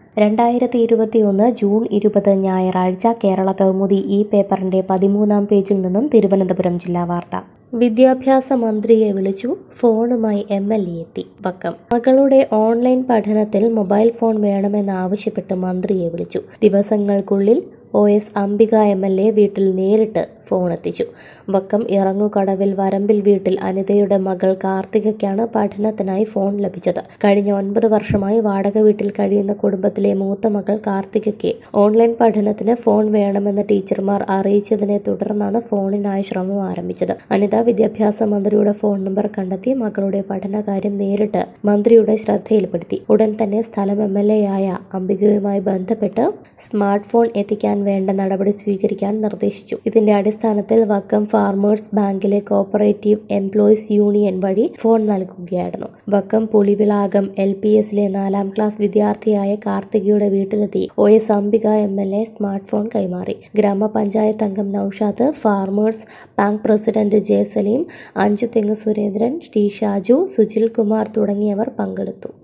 രണ്ടായിരത്തി ഇരുപത്തിയൊന്ന് ജൂൺ ഇരുപത് ഞായറാഴ്ച കേരള കൗമുദി ഈ പേപ്പറിന്റെ പതിമൂന്നാം പേജിൽ നിന്നും തിരുവനന്തപുരം ജില്ലാ വാർത്ത വിദ്യാഭ്യാസ മന്ത്രിയെ വിളിച്ചു ഫോണുമായി എം എൽ എ എത്തി പക്കം മകളുടെ ഓൺലൈൻ പഠനത്തിൽ മൊബൈൽ ഫോൺ വേണമെന്നാവശ്യപ്പെട്ട് മന്ത്രിയെ വിളിച്ചു ദിവസങ്ങൾക്കുള്ളിൽ O S Ambika M L A വീട്ടിൽ നേരിട്ട് ഫോൺ എത്തിച്ചു വക്കം ഇറങ്ങുകടവിൽ വരമ്പിൽ വീട്ടിൽ അനിതയുടെ മകൾ കാർത്തികയ്ക്കാണ് പഠനത്തിനായി ഫോൺ ലഭിച്ചത് കഴിഞ്ഞ ഒൻപത് വർഷമായി വാടക വീട്ടിൽ കഴിയുന്ന കുടുംബത്തിലെ മൂത്ത മകൾ കാർത്തികയ്ക്ക് ഓൺലൈൻ പഠനത്തിന് ഫോൺ വേണമെന്ന് ടീച്ചർമാർ അറിയിച്ചതിനെ തുടർന്നാണ് ഫോണിനായി ശ്രമം ആരംഭിച്ചത് അനിത വിദ്യാഭ്യാസ മന്ത്രിയുടെ ഫോൺ നമ്പർ കണ്ടെത്തി മകളുടെ പഠനകാര്യം നേരിട്ട് മന്ത്രിയുടെ ശ്രദ്ധയിൽപ്പെടുത്തി ഉടൻ തന്നെ സ്ഥലം എം എൽ എ ആയ അംബികയുമായി ബന്ധപ്പെട്ട് സ്മാർട്ട് ഫോൺ എത്തിക്കാൻ വേണ്ട നടപടി സ്വീകരിക്കാൻ നിർദ്ദേശിച്ചു ഇതിന്റെ അടിസ്ഥാനത്തിൽ വക്കം ഫാർമേഴ്സ് ബാങ്കിലെ കോപ്പറേറ്റീവ് എംപ്ലോയീസ് യൂണിയൻ വഴി ഫോൺ നൽകുകയായിരുന്നു വക്കം പുളിവിളാകം എൽ പി എസിലെ നാലാം ക്ലാസ് വിദ്യാർത്ഥിയായ കാർത്തികയുടെ വീട്ടിലെത്തി O S Ambika M L A smart phone കൈമാറി ഗ്രാമപഞ്ചായത്ത് അംഗം Naushad farmers bank president J Saleem Anchuthengu Surendran T Shaju Sujil Kumar തുടങ്ങിയവർ പങ്കെടുത്തു